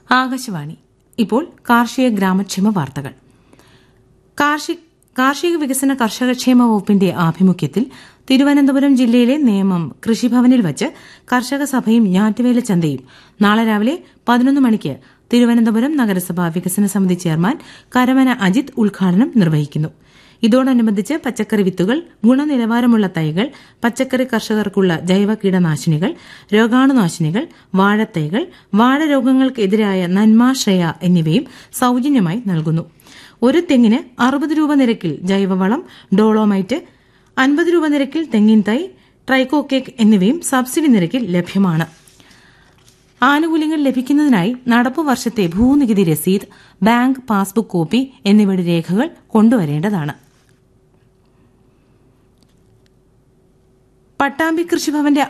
ആകാശവാണി ഇപ്പോൾ കാർഷിക ഗ്രാമക്ഷേമ വാർത്തകൾ കാർഷി- കാർഷിക വികസന കർഷകക്ഷേമ വകുപ്പിന്റെ ആഭിമുഖ്യത്തിൽ തിരുവനന്തപുരം ജില്ലയിലെ നേമം കൃഷിഭവനിൽ വച്ച് കർഷക സഭയും ഞാറ്റുവേല ചന്തയും നാളെ രാവിലെ പതിനൊന്ന് മണിക്ക് തിരുവനന്തപുരം നഗരസഭ വികസന സമിതി ചെയർമാൻ കരമന അജിത് ഉദ്ഘാടനം നിർവഹിക്കുന്നു ഇതോടനുബന്ധിച്ച് പച്ചക്കറി വിത്തുകൾ ഗുണനിലവാരമുള്ള തൈകൾ പച്ചക്കറി കർഷകർക്കുള്ള ജൈവ കീടനാശിനികൾ രോഗാണുനാശിനികൾ വാഴത്തൈകൾ വാഴരോഗങ്ങൾക്കെതിരായ നന്മാശ്രയ എന്നിവയും സൌജന്യമായി നൽകുന്നു ഒരു തെങ്ങിന് അറുപത് രൂപ നിരക്കിൽ ജൈവവളം ഡോളോമൈറ്റ് അൻപത് രൂപ നിരക്കിൽ തെങ്ങിൻ തൈ ട്രൈക്കോക്കേക്ക് എന്നിവയും സബ്സിഡി നിരക്കിൽ ലഭ്യമാണ് ആനുകൂല്യങ്ങൾ ലഭിക്കുന്നതിനായി നടപ്പു വർഷത്തെ ഭൂനികുതി രസീത് ബാങ്ക് പാസ്ബുക്ക് കോപ്പി എന്നിവയുടെ രേഖകൾ കൊണ്ടുവരേണ്ടതാണ് പട്ടാമ്പി കൃഷിഭവന്റെ